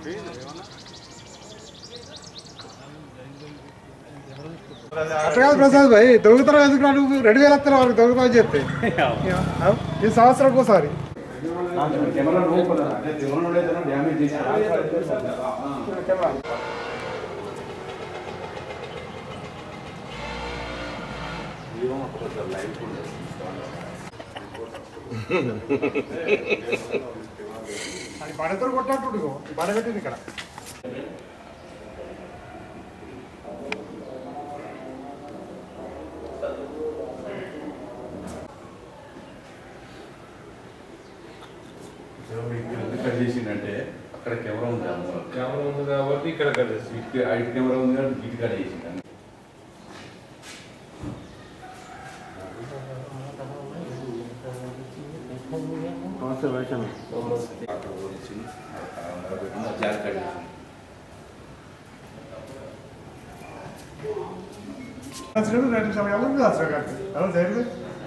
అట్లా కాదు ప్రసాద్ భాయ్ దొంగతనం ఎందుకు నువ్వు రెండు వేలు వస్తారు వాళ్ళకి దొంగతనం చెప్తే ఈ సంవత్సరం ఒకసారి అది బండతో కొట్టినట్టు బండ పెట్టింది ఇక్కడ కట్ చేసిందంటే అక్కడ కెమెరా ఉంది ఆ మూల. కెమెరా ఉంది కాబట్టి ఇక్కడ కలిసి ఇటు ఐదు కెమెరా ఉంది కాబట్టి ఇటు కట్ చేసింది అక్కడ పోలీసులు, అక్కడ పెట్టిన జాలి కట్ చేసింది రెండు సమయంలో ఉంది అసలు కాదు అలా జరిగింది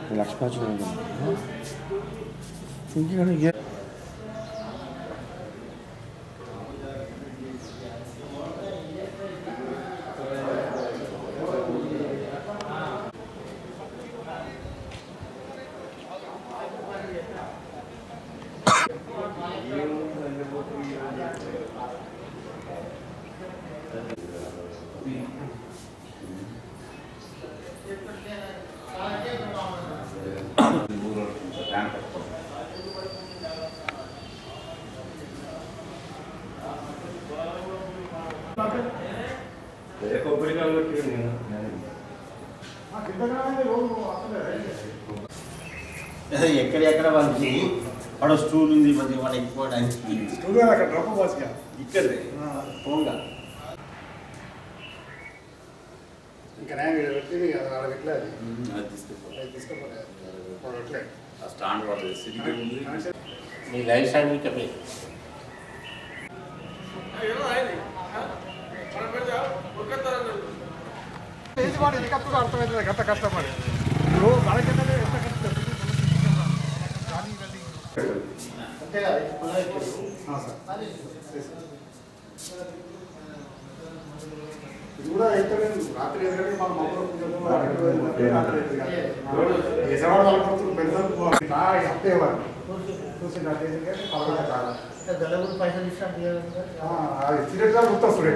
ట్యాంక్ పట్టుకో. ఏ కొబ్బరికాయలు కొట్టి నేను ఎక్కడెక్కడ వాళ్ళకి వాడు స్టూల్ ఉంది మరి వాడు ఎక్కువడానికి స్టూడియో అక్కడ డ్రప్ బాస్గా ఇక్కడే పోగా ఇంకా నేను పెట్టి ఆడ పెట్టలేదు అది తీసుకెళ్ళిపో. అది తీసుకోపోలేదు పెట్టలేదు ఆ స్టాండ్ పడుతుంది సిటీ ఉంది మీ లైఫ్ స్టైల్ చెప్పే ఏది వాడు ఎన్ని కత్తులు అర్థమవుతుంది గంట కష్టపడి ఇప్పుడు మనకైతే ఎంత కష్టం ఇది కూడా అయితే రాత్రి ఎదురు మన మమ్మల్ని వేసేవాడు వాళ్ళ కోసం పెద్దలు అంతే వాడు చూసి నా చేసి పదకొండు కాదు పైసలు ఇస్తాను అది సీరియస్గా గుర్తొస్తుంది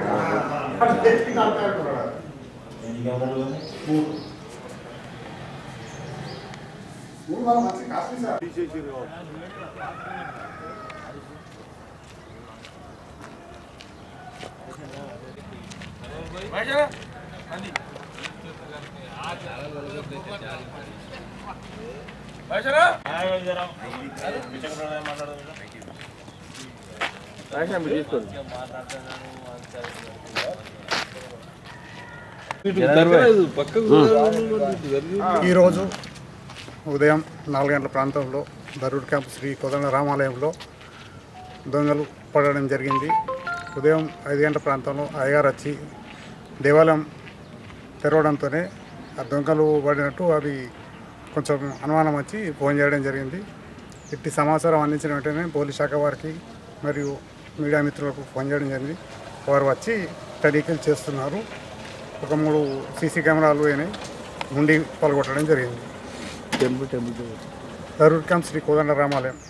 మూడు మనం మంచి కాస్ట్లీ సార్ ఈరోజు ఉదయం నాలుగు గంటల ప్రాంతంలో దరూర్ క్యాంప్ శ్రీ కోదండ రామాలయంలో దొంగలు పడడం జరిగింది ఉదయం ఐదు గంటల ప్రాంతంలో అయ్యగారు వచ్చి దేవాలయం తెరవడంతోనే ఆ దొంగలు పడినట్టు అవి కొంచెం అనుమానం వచ్చి ఫోన్ చేయడం జరిగింది ఇట్టి సమాచారం అందించిన వెంటనే పోలీస్ శాఖ వారికి మరియు మీడియా మిత్రులకు ఫోన్ చేయడం జరిగింది వారు వచ్చి తనిఖీలు చేస్తున్నారు ఒక మూడు సీసీ కెమెరాలు అయినాయి ఉండి పాల్గొట్టడం జరిగింది temple temple Darur camp Shri Kodanda రామాలయం